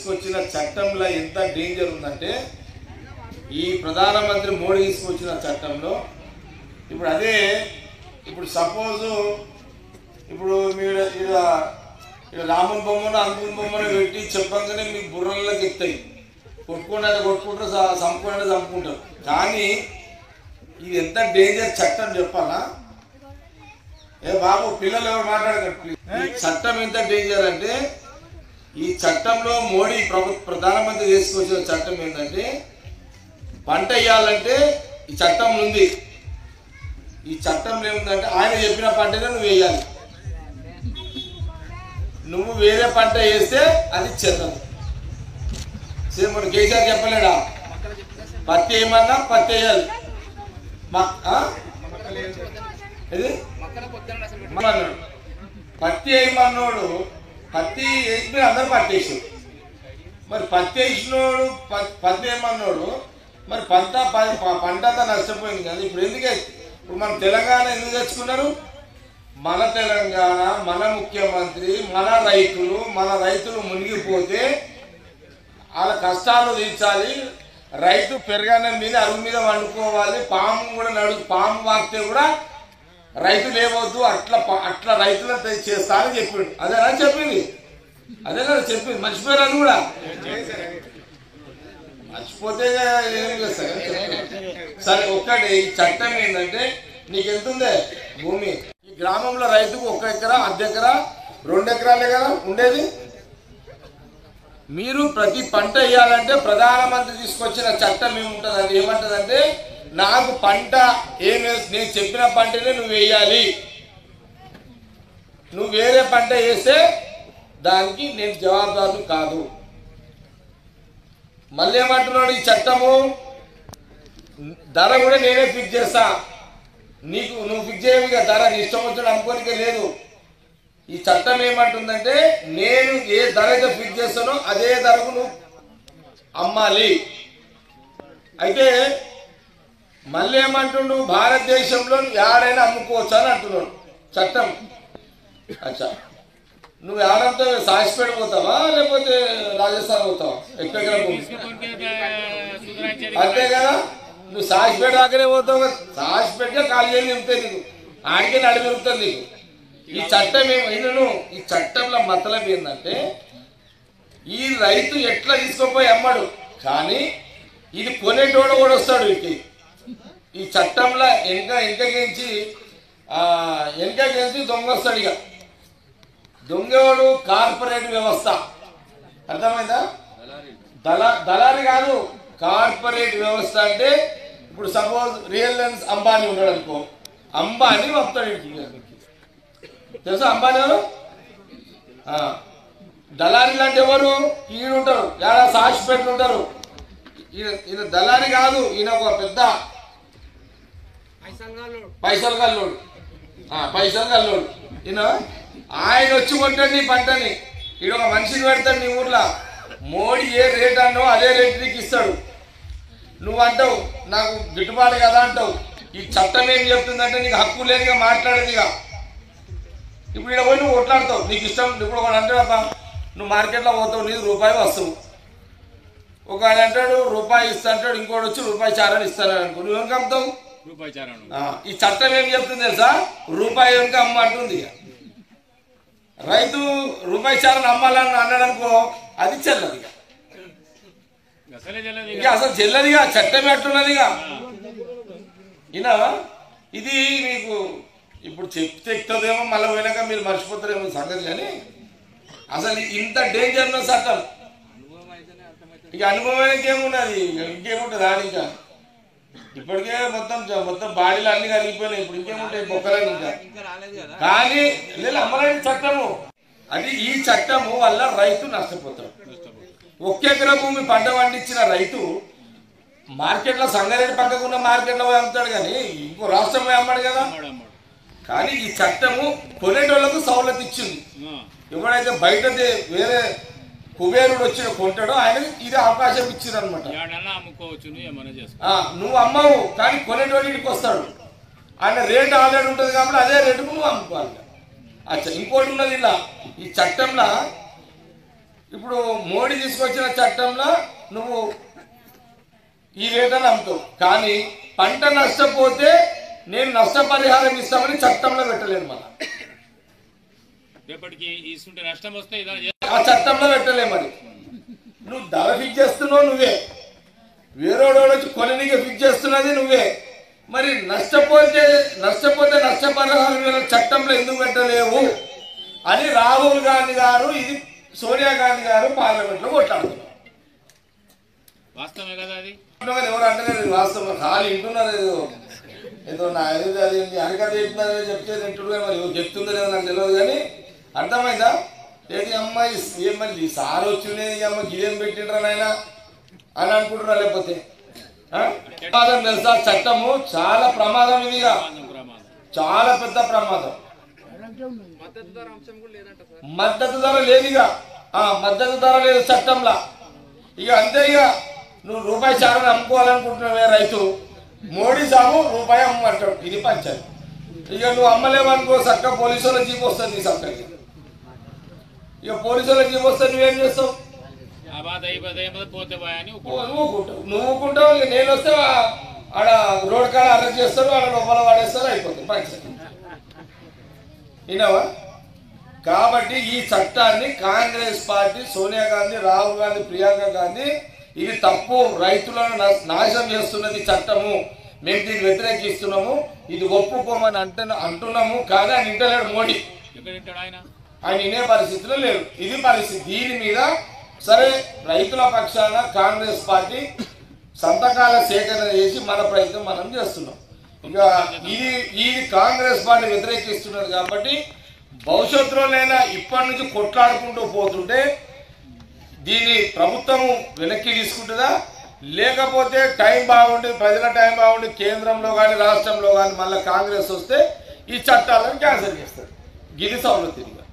తీసుకొచ్చిన చట్టంలో ఎంత డేంజర్ ఉందంటే ఈ ప్రధానమంత్రి మోడీ తీసుకొచ్చిన చట్టంలో ఇప్పుడు అదే ఇప్పుడు సపోజు ఇప్పుడు మీరు ఈడ ఈడ రాముని బొమ్మను అంకుని బొమ్మను పెట్టి చెప్పంగానే మీ బుర్రల్లోకి ఎత్తాయి కొట్టుకుంటే కొట్టుకుంటారు స- చంపుకుంటే చంపుకుంటారు కానీ ఇది ఎంత డేంజర్ చట్టం చెప్పాలా ఏ బాబు పిల్లలు ఎవరు మాట్లాడకండి ఈ చట్టం ఎంత డేంజర్ అంటే ఈ చట్టంలో మోడీ ప్రభు ప్రధానమంత్రి తీసుకొచ్చిన చట్టం ఏంటంటే పంట వేయాలంటే ఈ చట్టం ఉంది ఈ చట్టంలో ఏముందంటే ఆయన చెప్పిన పంటనే నువ్వు వేయాలి నువ్వు వేరే పంట వేస్తే అది చెందదు సేమ్ మన కేసీఆర్ చెప్పలేడా పత్తి ఏమన్నా పత్తి వేయాలి మా- ఆ? ఏది అన్నాడు పత్తి వేయమన్నోడు పత్తి వేసి అందరు పత్తి వేసారు మరి పత్తి వేసినోడు ప- పత్తి వేయమన్నోడు మరి పంట ప- ప- పంట అంతా నష్టపోయింది కదా ఇప్పుడు ఎందుకే ఇప్పుడు మన తెలంగాణ ఎందుకు తెచ్చుకున్నారు మన తెలంగాణ మన ముఖ్యమంత్రి మన రైతులు మన రైతులు మునిగిపోతే వాళ్ళ కష్టాలు తీర్చాలి రైతు పెరగానే మీద అరుగు మీద వండుకోవాలి పాము కూడా నడు పాము వాకితే కూడా రైతు లేవద్దు అట్లా ప- అట్లా రైతులను తె- చేస్తా అని చెప్పిండు అదేనా చెప్పింది అదే కదా చెప్పింది మర్చిపోయారు అది కూడా మర్చిపోతే ఏం చేస్తారు సరే ఒక్కటి ఈ చట్టం ఏంటంటే నీకు ఎంత ఉందే భూమి ఈ గ్రామంలో రైతుకు ఒక ఎకరా అర్ధ ఎకరా రెండు ఎకరాలే కదా ఉండేది మీరు ప్రతి పంట వేయాలంటే ప్రధానమంత్రి తీసుకొచ్చిన చట్టం ఏముంటుంది అది ఏమంటదంటే నాకు పంట ఏమి నేను చెప్పిన పంటనే నువ్వు వేయాలి నువ్వు వేరే పంట వేస్తే దానికి నేను జవాబుదారు కాదు మళ్ళీ ఏమంటున్నాడు ఈ చట్టము ధర కూడా నేనే ఫిక్స్ చేస్తా నీకు నువ్వు ఫిక్స్ చేయవి కదా ధర నీ ఇష్టం వచ్చిన అమ్ముకోనికే లేదు ఈ చట్టం ఏమంటుందంటే నేను ఏ ధర అయితే ఫిక్స్ చేస్తానో అదే ధరకు నువ్వు అమ్మాలి అయితే మళ్ళీ ఏమంటుండు భారతదేశంలో ఏడైనా అమ్ముకోవచ్చు అని అంటున్నాడు చట్టం అచ్చా నువ్వు ఏడంతో సాసిపేట పోతావా లేకపోతే రాజస్థాన్ పోతావా ఎక్కడ భూమి అంతే కదా నువ్వు సాసిపేట దాకానే పోతావు కదా సాసిపేటగా కాలు చేసి నింపుతాయి నీకు ఆడికే నడి నింపుతుంది నీకు ఈ చట్టం ఏమైనా ఈ చట్టంలో మతలం ఏంటంటే ఈ రైతు ఎట్లా తీసుకుపోయి అమ్మడు కానీ ఇది కొనేటోడు కూడా వస్తాడు వీటికి ఈ చట్టంలో వెనక వెనకగించి వెనకగించి దొంగ వస్తాడు ఇక దొంగవాడు కార్పొరేట్ వ్యవస్థ అర్థమైందా దళ దళారి కాదు కార్పొరేట్ వ్యవస్థ అంటే ఇప్పుడు సపోజ్ రియలయన్స్ అంబానీ ఉన్నాడు అనుకో అంబానీ వస్తాడు వీడికి. తెలుసా అంబానీ ఎవరు ఆ. దళారి లాంటి ఎవరు ఈయన ఉంటారు ఏడా సాక్షిపేటలు ఉంటారు ఈయన ఈయన దళారి కాదు ఈయన ఒక పెద్ద పైసలు కల్లోడు ఆ, పైసలు కల్లోడు ఈయన ఆయన వచ్చి కొంటాడు నీ పంటని ఈయన ఒక మనిషిని పెడతాడు నీ ఊర్లో మోడీ ఏ రేట్ అన్నో అదే రేట్ నీకు ఇస్తాడు నువ్వు అంటావు నాకు గిట్టుబాటు కదా అంటావు ఈ చట్టం ఏం చెప్తుందంటే నీకు హక్కు లేనిగా మాట్లాడేది ఇక ఇప్పుడు ఇక్కడ పోయి నువ్వు కొట్లాడతావు నీకు ఇష్టం ఇప్పుడు ఒకడు అంటాడప్ప నువ్వు మార్కెట్లో పోతావు నీది రూపాయి వస్తువు ఒక ఆయన అంటాడు రూపాయి ఇస్తా అంటాడు ఇంకోటి వచ్చి రూపాయి చారని ఇస్తాను అనుకో నువ్వు ఏం కమ్ముతావు రూపాయి చారాను ఆ, ఈ చట్టం ఏం చెప్తుంది తెలుసా రూపాయి వెనుక అమ్మ అంటుంది ఇక. రైతు రూపాయి చారని అమ్మాలని అన్నాడు అనుకో అది చెల్లదు ఇక అసలే తెలియదు ఇక అసలు చెల్లదిగా చట్టం ఎట్టున్నదిగా ఈయన ఇది మీకు ఇప్పుడు చెప్తే ఎక్కుతుందేమో మళ్ళీ పోయినాక మీరు మర్చిపోతారేమో సంగతి కానీ అసలు ఇంత డేంజర్ ఉన్న చట్టం ఇక అనుభవం ఇంకేమున్నది ఇంకేముంటుంది ఆడి ఇంకా ఇప్పటికే మొత్తం మొత్తం బాడీలు అన్ని కరిగిపోయినాయి ఇప్పుడు ఇంకేముంటాయి బొక్కలని ఇంకా కానీ లేదు అమలైన చట్టము అది ఈ చట్టము వల్ల రైతు నష్టపోతాడు ఒక్క ఎకరా భూమి పంట పండించిన రైతు మార్కెట్లో సంగారెడ్డి పక్కకు ఉన్న మార్కెట్లో పోయి అమ్ముతాడు కానీ ఇంకో రాష్ట్రం పోయి అమ్మాడు కదా అమ్మాడు అమ్మాడు కానీ ఈ చట్టము కొనేటోళ్లకు సౌలత్ ఇచ్చింది ఆ, ఎవడైతే బయట దే- వేరే కుబేరుడు వచ్చి కొంటాడో ఆయనకి ఇది అవకాశం ఇచ్చింది అనమాట ఏడన్నా అమ్ముకోవచ్చు నువ్వు ఏమన్నా చేసుకో నువ్వు అమ్మవు కానీ కొనేటోడు ఇంటికి వస్తాడు ఆయన రేట్ ఆల్రెడీ ఉంటుంది కాబట్టి అదే రేటుకు నువ్వు అమ్ముకోవాలి అచ్చా ఇంకోటి ఉన్నది ఇలా ఈ చట్టంలో ఇప్పుడు మోడీ తీసుకొచ్చిన చట్టంలో నువ్వు ఈ రేటని అమ్ముతావు కానీ పంట నష్టపోతే నేను నష్టపరిహారం ఇస్తామని చట్టంలో పెట్టలేను మళ్ళా రేపటికి ఇస్తుంటే నష్టం వస్తే ఇలా ఆ చట్టంలో పెట్టలే మరి నువ్వు ధర ఫిక్స్ చేస్తున్నావు నువ్వే వేరేవాడు వచ్చి కొననీకి ఫిక్స్ చేస్తున్నది నువ్వే మరి నష్టపోతే నష్టపోతే నష్టపరిహారం మీద చట్టంలో ఎందుకు పెట్టలేవు అని రాహుల్ గాంధీ గారు ఇది సోనియా గాంధీ గారు పార్లమెంట్ లో కొట్లాడుతున్నారు వాస్తవమే కదా అది వింటున్నారు ఎవరు అంటలేదు ఇది వాస్తవం ఖాళీ వింటున్నారు ఏదో ఏదో నా ఏదో అది హరికథ చెప్తున్నారో చెప్తే వింటున్నారు మరి ఎవరు చెప్తుందో లేదో నాకు తెలియదు కానీ అర్థమైందా ఏది అమ్మాయి ఏం మళ్ళీ సార్ వచ్చింది ఈ అమ్మ గిదేం పెట్టిండ్రా నాయన అని అనుకుంటున్నా లేకపోతే ఆ? ప్రమాదం తెలుసా చట్టము చాలా ప్రమాదం ఇదిగా ప్రమాదం ప్రమాదం చాలా పెద్ద ప్రమాదం మద్దతు ధర లేదుగా ఆ మద్దతు ధర లేదు చట్టంలా ఇక అంతే ఇక నువ్వు రూపాయి చారని అమ్ముకోవాలనుకుంటున్నావే రైతు మోడీ సాగు రూపాయి అమ్మంటాడు ఇది పంచాలి ఇక నువ్వు అమ్మలేవనుకో చక్క పోలీసు వాళ్ళ జీప్ వస్తుంది నీ చక్కగా ఇక పోలీసు వాళ్ళ జీప్ వస్తే నువ్వేం చేస్తావు ఆ బాధ ఈ బాధ ఏ బాధ పోతే పోయా అని నువ్వు ఊరుకుంటావు నువ్వు ఊరుకుంటావు ఇక నేను వస్తే ఆ- ఆడ రోడ్ కాడ అరెస్ట్ చేస్తారు ఆడ లోపల వాడేస్తారు అయిపోతుంది పంచాలి విన్నావా కాబట్టి ఈ చట్టాన్ని కాంగ్రెస్ పార్టీ సోనియా గాంధీ రాహుల్ గాంధీ ప్రియాంక గాంధీ ఇది తప్పు రైతులను నా- నాశనం చేస్తున్నది చట్టము మేము దీన్ని వ్యతిరేకిస్తున్నాము ఇది ఒప్పుకోమని అంటే అంటున్నాము కానీ ఆయన ఇంటలేడు మోడీ ఎక్కడ తింటాడు ఆయన ఆయన వినే పరిస్థితిలో లేరు ఇది పరిస్థితి దీని మీద సరే రైతుల పక్షాన కాంగ్రెస్ పార్టీ సంతకాల సేకరణ చేసి మన ప్రయత్నం మనం చేస్తున్నాం ఇక ఇది ఇది కాంగ్రెస్ పార్టీ వ్యతిరేకిస్తున్నది కాబట్టి భవిష్యత్తులోనైనా ఇప్పటి నుంచి కొట్లాడుకుంటూ పోతుంటే దీన్ని ప్రభుత్వము వెనక్కి తీసుకుంటుందా లేకపోతే టైం బాగుండి ప్రజల టైం బాగుండి కేంద్రంలో కానీ రాష్ట్రంలో కానీ మళ్ళీ కాంగ్రెస్ వస్తే ఈ చట్టాలను క్యాన్సిల్ చేస్తారు గిరి సౌలతిగా